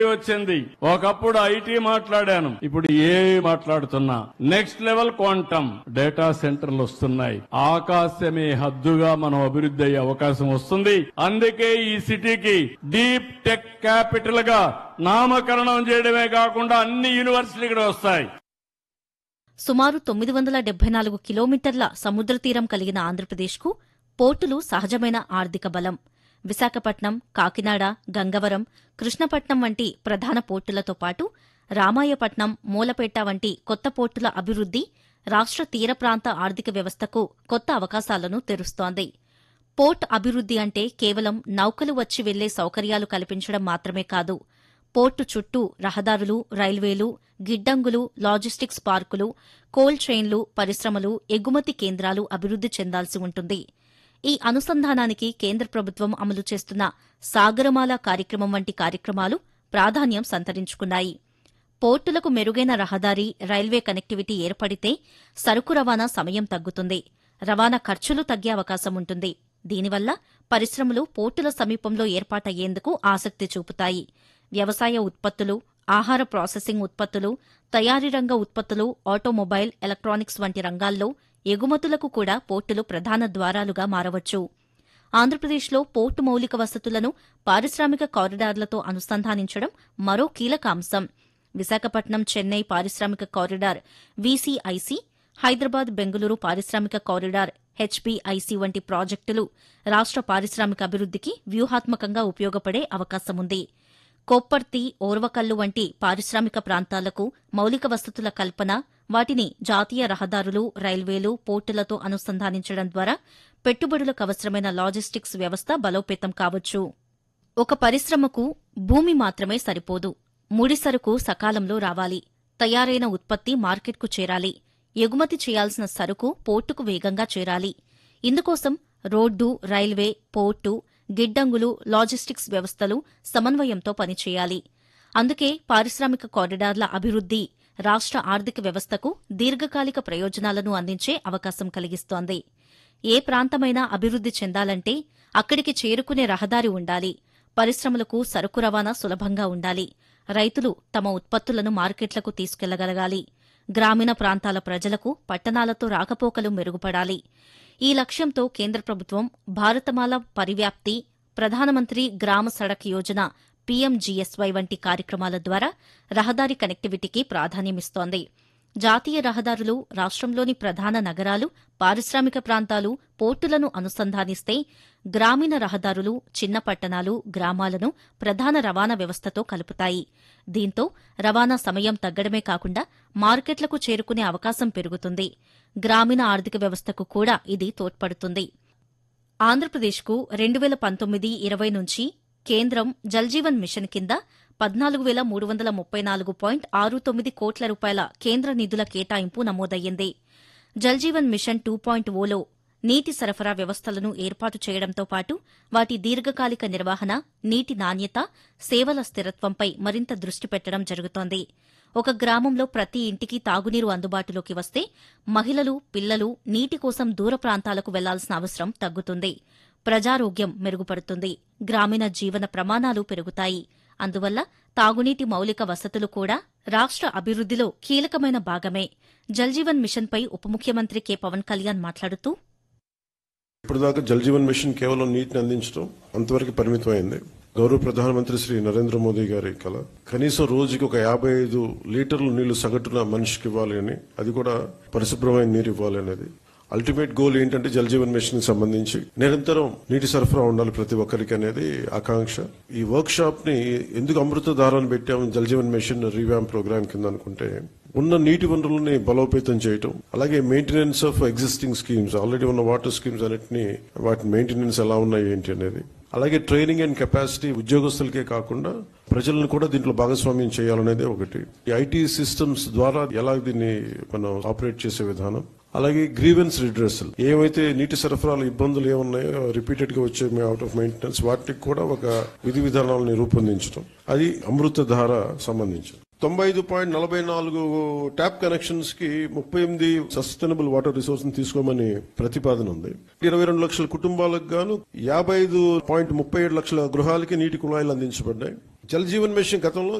వచ్చింది ఒకప్పుడు ఐటీ మాట్లాడాను ఇప్పుడు ఏ మాట్లాడుతున్నా నెక్స్ట్ లెవెల్ క్వాంటమ్ డేటా సెంటర్లు వస్తున్నాయి ఆకాశమే హద్దుగా మనం అభివృద్ధి అయ్యే అవకాశం వస్తుంది అందుకే ఈ సిటీకి డీప్ టెక్ క్యాపిటల్ గా నామకరణం చేయడమే కాకుండా అన్ని యూనివర్సిటీలు ఇక్కడ వస్తాయి సుమారు తొమ్మిది వందల డెబ్బై నాలుగు కిలోమీటర్ల సముద్ర తీరం కలిగిన ఆంధ్రప్రదేశ్కు పోర్టులు సహజమైన ఆర్థిక బలం విశాఖపట్నం కాకినాడ గంగవరం కృష్ణపట్నం వంటి ప్రధాన పోర్టులతో పాటు రామాయపట్నం మూలపేట వంటి కొత్త పోర్టుల అభివృద్ది రాష్ట్ర తీర ప్రాంత ఆర్థిక వ్యవస్థకు కొత్త అవకాశాలను తెరుస్తోంది పోర్ట్ అభివృద్ది అంటే కేవలం నౌకలు వచ్చి వెళ్లే సౌకర్యాలు కల్పించడం మాత్రమే కాదు పోర్టు చుట్టూ రహదారులు రైల్వేలు గిడ్డంగులు లాజిస్టిక్స్ పార్కులు కోల్డ్ చైన్లు పరిశ్రమలు ఎగుమతి కేంద్రాలు అభివృద్ది చెందాల్సి ఉంటుంది ఈ అనుసంధానానికి కేంద్ర ప్రభుత్వం అమలు చేస్తున్న సాగరమాల కార్యక్రమం వంటి కార్యక్రమాలు ప్రాధాన్యం సంతరించుకున్నాయి పోర్టులకు మెరుగైన రహదారి రైల్వే కనెక్టివిటీ ఏర్పడితే సరుకు రవాణా సమయం తగ్గుతుంది రవాణా ఖర్చులు తగ్గే అవకాశం ఉంటుంది దీనివల్ల పరిశ్రమలు పోర్టుల సమీపంలో ఏర్పాటయ్యేందుకు ఆసక్తి చూపుతాయి వ్యవసాయ ఉత్పత్తులు ఆహార ప్రాసెసింగ్ ఉత్పత్తులు తయారీ రంగ ఉత్పత్తులు ఆటోమొబైల్ ఎలక్ట్రానిక్స్ వంటి రంగాల్లో ఎగుమతులకు కూడా పోర్టులు ప్రధాన ద్వారాలుగా మారవచ్చు ఆంధ్రప్రదేశ్లో పోర్టు మౌలిక వసతులను పారిశ్రామిక కారిడార్లతో అనుసంధానించడం మరో కీలక అంశం విశాఖపట్నం చెన్నై పారిశ్రామిక కారిడార్ వీసీఐసి హైదరాబాద్ బెంగళూరు పారిశ్రామిక కారిడార్ హెచ్బీఐసి వంటి ప్రాజెక్టులు రాష్ట్ర పారిశ్రామిక అభివృద్దికి వ్యూహాత్మకంగా ఉపయోగపడే అవకాశముంది కొప్పర్తి ఓర్వకల్లు వంటి పారిశ్రామిక ప్రాంతాలకు మౌలిక వసతుల కల్పన వాటిని జాతీయ రహదారులు రైల్వేలు పోర్టులతో అనుసంధానించడం ద్వారా పెట్టుబడులకు అవసరమైన లాజిస్టిక్స్ వ్యవస్థ బలోపేతం కావచ్చు ఒక పరిశ్రమకు భూమి మాత్రమే సరిపోదు ముడి సరుకు సకాలంలో రావాలి తయారైన ఉత్పత్తి మార్కెట్కు చేరాలి ఎగుమతి చేయాల్సిన సరుకు పోర్టుకు వేగంగా చేరాలి ఇందుకోసం రోడ్డు రైల్వే పోర్టు గిడ్డంగులు లాజిస్టిక్స్ వ్యవస్థలు సమన్వయంతో పనిచేయాలి అందుకే పారిశ్రామిక కారిడార్ల అభివృద్ది రాష్ట్ర ఆర్థిక వ్యవస్థకు దీర్ఘకాలిక ప్రయోజనాలను అందించే అవకాశం కలిగిస్తోంది ఏ ప్రాంతమైనా అభివృద్ది చెందాలంటే అక్కడికి చేరుకునే రహదారి ఉండాలి పరిశ్రమలకు సరుకు రవాణా సులభంగా ఉండాలి రైతులు తమ ఉత్పత్తులను మార్కెట్లకు తీసుకెళ్లగలగాలి గ్రామీణ ప్రాంతాల ప్రజలకు పట్టణాలతో రాకపోకలు మెరుగుపడాలి ఈ లక్ష్యంతో కేంద్ర ప్రభుత్వం భారతమాల పరివ్యాప్తి ప్రధానమంత్రి గ్రామ సడక్ యోజన పీఎంజీఎస్వై వంటి కార్యక్రమాల ద్వారా రహదారి కనెక్టివిటీకి ప్రాధాన్యమిస్తోంది జాతీయ రహదారులు రాష్ట్రంలోని ప్రధాన నగరాలు పారిశ్రామిక ప్రాంతాలు పోర్టులను అనుసంధానిస్తే గ్రామీణ రహదారులు చిన్న పట్టణాలు గ్రామాలను ప్రధాన రవాణా వ్యవస్థతో కలుపుతాయి దీంతో రవాణా సమయం తగ్గడమే కాకుండా మార్కెట్లకు చేరుకునే అవకాశం పెరుగుతుంది గ్రామీణ ఆర్థిక వ్యవస్థకు కూడా ఇది తోడ్పడుతుంది ఆంధ్రప్రదేశ్కు రెండు వేల పంతొమ్మిది ఇరవై నుంచి కేంద్రం జల్జీవన్ మిషన్ కింద పద్నాలుగు వేల మూడు వందల ముప్పై నాలుగు పాయింట్ ఆరు తొమ్మిది కోట్ల రూపాయల కేంద్ర నిధుల కేటాయింపు నమోదయ్యింది జల్జీవన్ మిషన్ టూ పాయింట్ ఓలో నీటి సరఫరా వ్యవస్థలను ఏర్పాటు చేయడంతో పాటు వాటి దీర్ఘకాలిక నిర్వహణ నీటి నాణ్యత సేవల స్థిరత్వంపై మరింత దృష్టి పెట్టడం జరుగుతోంది ఒక గ్రామంలో ప్రతి ఇంటికి తాగునీరు అందుబాటులోకి వస్తే మహిళలు పిల్లలు నీటి కోసం దూర ప్రాంతాలకు వెళ్లాల్సిన అవసరం తగ్గుతుంది ప్రజారోగ్యం మెరుగుపడుతుంది గ్రామీణ జీవన ప్రమాణాలు పెరుగుతాయి అందువల్ల తాగునీటి మౌలిక వసతులు కూడా రాష్ట్ర అభివృద్దిలో కీలకమైన భాగమే జల్జీవన్ మిషన్పై ఉప ముఖ్యమంత్రి కె పవన్ కళ్యాణ్ మాట్లాడుతూ ఇప్పటిదాకా జల్ జీవన్ మిషన్ కేవలం నీటిని అందించడం అంతవరకు పరిమితమైంది గౌరవ ప్రధానమంత్రి శ్రీ నరేంద్ర మోదీ గారి కల కనీసం రోజుకి ఒక యాభై ఐదు లీటర్ల నీళ్లు సగటున మనిషికి ఇవ్వాలి అని అది కూడా పరిశుభ్రమైన నీరు ఇవ్వాలి అనేది అల్టిమేట్ గోల్ ఏంటంటే జల్ జీవన్ మిషన్ కి సంబంధించి నిరంతరం నీటి సరఫరా ఉండాలి ప్రతి ఒక్కరికి అనేది ఆకాంక్ష ఈ వర్క్ షాప్ ని ఎందుకు అమృత దారాన్ని పెట్టాము జల్ జీవన్ మిషన్ రివ్యామ్ ప్రోగ్రామ్ కింద అనుకుంటే ఉన్న నీటి వనరులని బలోపేతం చేయటం అలాగే maintenance of existing schemes already ఉన్న వాటర్ స్కీమ్స్ అన్నిటిని వాటి మెయింటెనెన్స్ ఎలా ఉన్నాయి ఏంటి అనేది అలాగే ట్రైనింగ్ అండ్ కెపాసిటీ ఉద్యోగస్తులకే కాకుండా ప్రజలను కూడా దీంట్లో భాగస్వామ్యం చేయాలనేది ఒకటి ఈ ఐటీ సిస్టమ్స్ ద్వారా ఎలా దీన్ని మనం ఆపరేట్ చేసే విధానం అలాగే గ్రీవెన్స్ రిడ్రెసల్ ఏమైతే నీటి సరఫరాలు ఇబ్బందులు ఏమున్నాయో రిపీటెడ్ గా వచ్చే అవుట్ ఆఫ్ మెయింటెనెన్స్ వాటికి కూడా ఒక విధి విధానాలను రూపొందించడం అది అమృత ధార సంబంధించింది తొంభై ఐదు పాయింట్ నలభై నాలుగు ట్యాప్ కనెక్షన్స్ కి ముప్పై ఎనిమిది సస్టైనబుల్ వాటర్ రిసోర్స్ తీసుకోమని ప్రతిపాదన ఉంది ఇరవై రెండు లక్షల కుటుంబాలకు గాను యాభై ఐదు పాయింట్ ముప్పై ఏడు లక్షల గృహాలకి నీటి కుళాయిలు అందించబడ్డాయి జల్ జీవన్ మిషన్ గతంలో